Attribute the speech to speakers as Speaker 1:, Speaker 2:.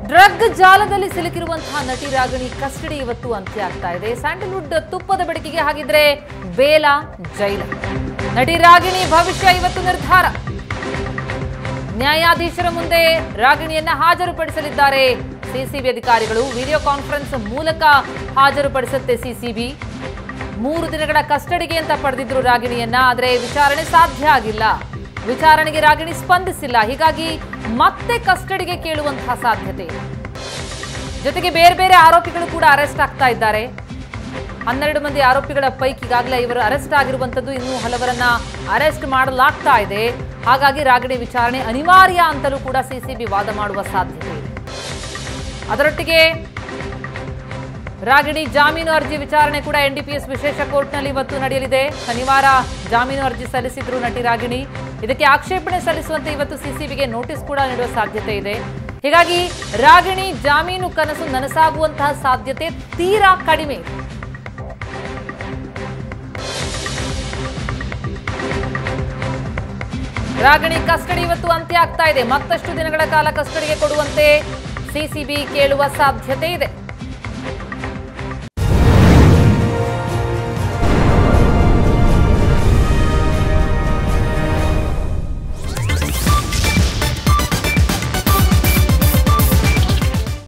Speaker 1: drug ಜಾಲದಲ್ಲಿ ಸಿಲುಕಿರುವಂತಹ ನಟಿ Ragini custody ಇವತ್ತು ಅಂತ್ಯ ಆಗ್ತಾ ಇದೆ ಸ್ಯಾಂಡಲ್ವುಡ್ ತುಪ್ಪದ ಬೆಡಕಿಗೆ ಹಾಗಿದ್ರೆ ಬೇಲ ಜೈಲ ನಟಿ ರಾಗಿಣಿ ಭವಿಷ್ಯ ಇವತ್ತು ನಿರ್ಧಾರ ನ್ಯಾಯಾಧೀಶರ ಮುಂದೆ ರಾಗಿಣಿಯನ್ನ ಹಾಜರುಪಡಿಸಲಿದ್ದಾರೆ ಸಿಸಿಬಿ ಅಧಿಕಾರಿಗಳು ವಿಡಿಯೋ ಕಾನ್ಫರೆನ್ಸ್ ಮೂಲಕ ಹಾಜರುಪಡಿಸುತ್ತೆ ಸಿಸಿಬಿ ಮೂರು ದಿನಗಳ ಕಸ್ಟಡಿಗೆ ಅಂತ ಪಡೆದಿದ್ರು ರಾಗಿಣಿಯನ್ನ ಆದರೆ ವಿಚಾರಣೆ ಸಾಧ್ಯ ಆಗಿಲ್ಲ ವಿಚಾರಣೆಗೆ ರಾಗಿಣಿ ಸ್ಪಂದಿಸಿಲ್ಲ ಹೀಗಾಗಿ ಮತ್ತೆ ಕಸ್ಟಡಿಗೆ ಕೇಳುವಂತಹ ಸಾಧ್ಯತೆ ಇದೆ ಜೊತೆಗೆ ಬೇರೆ ಬೇರೆ ಆರೋಪಿಗಳು ಕೂಡ ಅರೆಸ್ಟ್ ಆಗ್ತಾ ಇದ್ದಾರೆ ಹನ್ನೆರಡು ಮಂದಿ ಆರೋಪಿಗಳ ಪೈಕಿ ಈಗಾಗಲೇ ಇವರು ಅರೆಸ್ಟ್ ಆಗಿರುವಂತದ್ದು ಇನ್ನೂ ಹಲವರನ್ನ ಅರೆಸ್ಟ್ ಮಾಡಲಾಗ್ತಾ ಇದೆ ಹಾಗಾಗಿ ರಾಗಿಣಿ ವಿಚಾರಣೆ ಅನಿವಾರ್ಯ ಅಂತಲೂ ಕೂಡ ಸಿಸಿಬಿ ವಾದ ಮಾಡುವ ಸಾಧ್ಯತೆ ಇದೆ ಅದರೊಟ್ಟಿಗೆ ರಾಗಿಣಿ ಜಾಮೀನು ಅರ್ಜಿ ವಿಚಾರಣೆ ಕೂಡ ಎನ್ಡಿಪಿಎಸ್ ವಿಶೇಷ ಕೋರ್ಟ್ನಲ್ಲಿ ಇವತ್ತು ನಡೆಯಲಿದೆ ಶನಿವಾರ ಜಾಮೀನು ಅರ್ಜಿ ಸಲ್ಲಿಸಿದ್ರು ನಟಿ ರಾಗಿಣಿ ಇದಕ್ಕೆ ಆಕ್ಷೇಪಣೆ ಸಲ್ಲಿಸುವಂತೆ ಇವತ್ತು ಸಿಸಿಬಿಗೆ ನೋಟಿಸ್ ಕೂಡ ನೀಡುವ ಸಾಧ್ಯತೆ ಇದೆ ಹೀಗಾಗಿ ರಾಗಿಣಿ ಜಾಮೀನು ಕನಸು ನನಸಾಗುವಂತಹ ಸಾಧ್ಯತೆ ತೀರಾ ಕಡಿಮೆ ಇದೆ ರಾಗಿಣಿ ಕಸ್ಟಡಿ ಇವತ್ತು ಅಂತ್ಯ ಆಗ್ತಾ ಇದೆ ಮತ್ತಷ್ಟು ದಿನಗಳ ಕಾಲ ಕಸ್ಟಡಿಗೆ ಕೊಡುವಂತೆ ಸಿಸಿಬಿ ಕೇಳುವ ಸಾಧ್ಯತೆ ಇದೆ